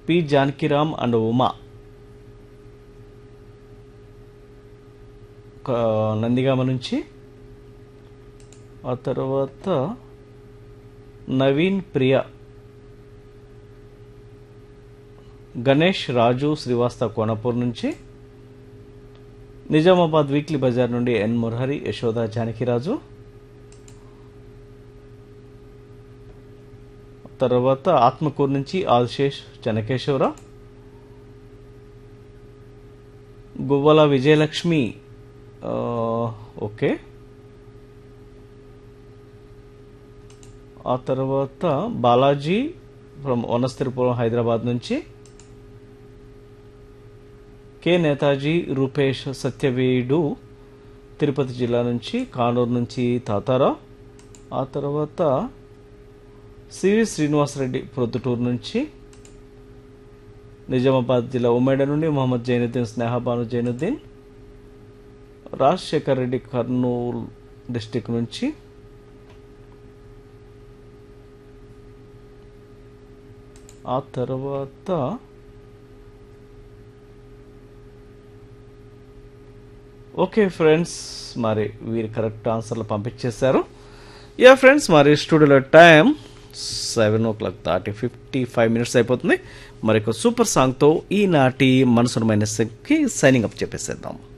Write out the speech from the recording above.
P Janakiram and Uma క- నందిగామ నుంచి ఆ తర్వాత నవీన్ ప్రియ గణేష్ రాజు శ్రీవాస్తవ కోనపూర్ నుంచి నిజామాబాద్ వీక్లీ బజార్ నుండి ఎన్ మురహరి యశోద జానకిరాజు తర్వాత ఆత్మకూరు నుంచి ఆల్శేష్ చెనకేశ్వరరావు గువ్వల విజయలక్ష్మి ఆ, ఓకే ఆ తర్వాత బాలాజీ ఫ్రమ్ వనస్థిరపురం హైదరాబాద్ నుంచి కె నేతాజీ రూపేష్ సత్యవేడు తిరుపతి జిల్లా నుంచి కానూరు నుంచి తాతారావు ఆ తర్వాత సివి శ్రీనివాసరెడ్డి ప్రొద్దుటూరు నుంచి నిజామాబాద్ జిల్లా ఉమ్మేడ నుండి మొహమ్మద్ జైనుద్దీన్ స్నేహబాను జైనుద్దీన్ రాజశేఖర్ రెడ్డి కర్నూలు డిస్టిక్ నుంచి ఆ తర్వాత ఓకే ఫ్రెండ్స్ మరి వీరు కరెక్ట్ ఆన్సర్లు పంపించేశారు యా ఫ్రెండ్స్ మరి స్టూడియోలో టైం సెవెన్ ఓ క్లాక్ దాటి ఫిఫ్టీ ఫైవ్ మినిట్స్ అయిపోతుంది మరి ఒక సూపర్ సాంగ్తో ఈనాటి మనసును మైనస్కి సైనింగ్ అప్ చెప్పేసేద్దాం